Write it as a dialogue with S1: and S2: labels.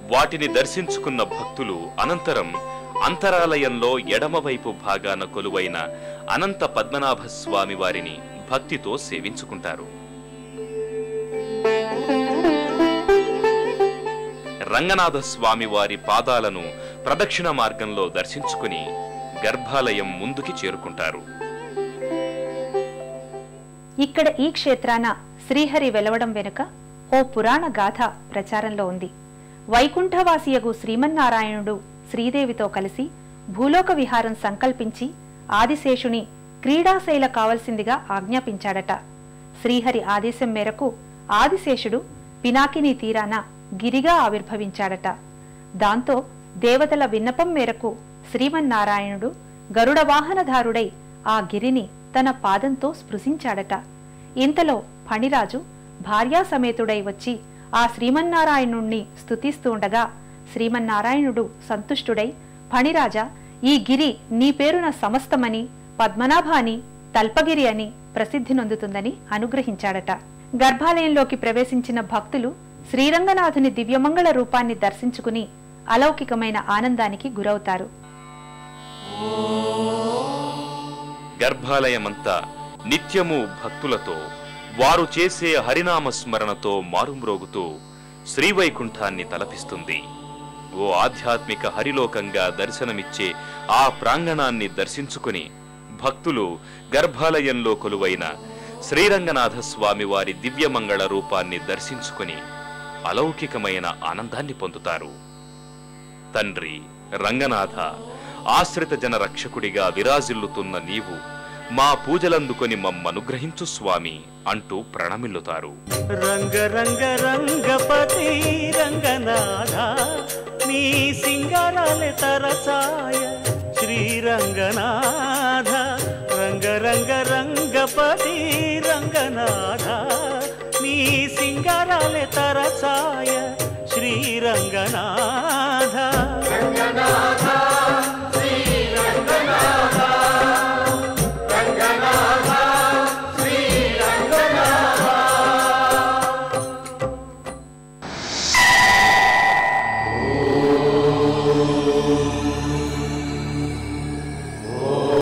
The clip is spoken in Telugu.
S1: వాటిని దర్శించుకున్న భక్తులు అనంతరం అంతరాలయంలో ఎడమవైపు భాగాన కొలువైన అనంత పద్మనాభ స్వామి వారిని భక్తితో సేవించుకుంటారు రంగనాథ స్వామి వారి పాదాలను ప్రదక్షిణ మార్గంలో దర్శించుకుని గర్భాలయం ముందుకి చేరుకుంటారు
S2: ఇక్కడ ఈ క్షేత్రాన శ్రీహరి వెలవడం వెనుక ఓ పురాణ గాథ ప్రచారంలో ఉంది వైకుంఠవాసియగు శ్రీమన్నారాయణుడు శ్రీదేవితో కలిసి భూలోక విహారం సంకల్పించి ఆదిశేషుని క్రీడాశైల కావలసిందిగా ఆజ్ఞాపించాడట శ్రీహరి ఆదేశం మేరకు ఆదిశేషుడు పినాకిని తీరాన గిరిగా ఆవిర్భవించాడట దాంతో దేవతల విన్నపం మేరకు శ్రీమన్నారాయణుడు గరుడ వాహనధారుడై ఆ గిరిని తన పాదంతో స్పృశించాడట ఇంతలో ఫణిరాజు భార్యాసమేతుడై వచ్చి ఆ శ్రీమన్నారాయణుణ్ణి స్తుతిస్తూ ఉండగా శ్రీమన్నారాయణుడు సంతుష్టుడై ఫణిరాజా ఈ గిరి నీ పేరున సమస్తమని పద్మనాభ అని తల్పగిరి అని ప్రసిద్ధి నొందుతుందని అనుగ్రహించాడట గర్భాలయంలోకి ప్రవేశించిన భక్తులు శ్రీరంగనాథుని దివ్యమంగళ రూపాన్ని దర్శించుకుని అలౌకికమైన ఆనందానికి గురవుతారు
S1: గర్భాలయమంతా నిత్యము భక్తులతో వారు చేసే హరినామ స్మరణతో మారుమ్రోగుతూ శ్రీవైకుంఠాన్ని తలపిస్తుంది ఓ ఆధ్యాత్మిక హరిలోకంగా దర్శనమిచ్చే ఆ ప్రాంగణాన్ని దర్శించుకుని భక్తులు గర్భాలయంలో కొలువైన శ్రీరంగనాథ స్వామి వారి దివ్యమంగళ రూపాన్ని దర్శించుకుని అలౌకికమైన ఆనందాన్ని పొందుతారు తండ్రి రంగనాథ ఆశ్రిత జన రక్షకుడిగా విరాజిల్లుతున్న నీవు మా పూజలందుకొని మమ్మనుగ్రహించు స్వామి అంటూ ప్రణమిల్లుతారు
S3: రంగ రంగ రంగపతి రంగనాథ నీ సింగారాలే తరసాయ శ్రీరంగనాథ రంగ రంగ రంగపతి రంగనాథ నీ సింగారాలే తరసాయ శ్రీరంగనాథ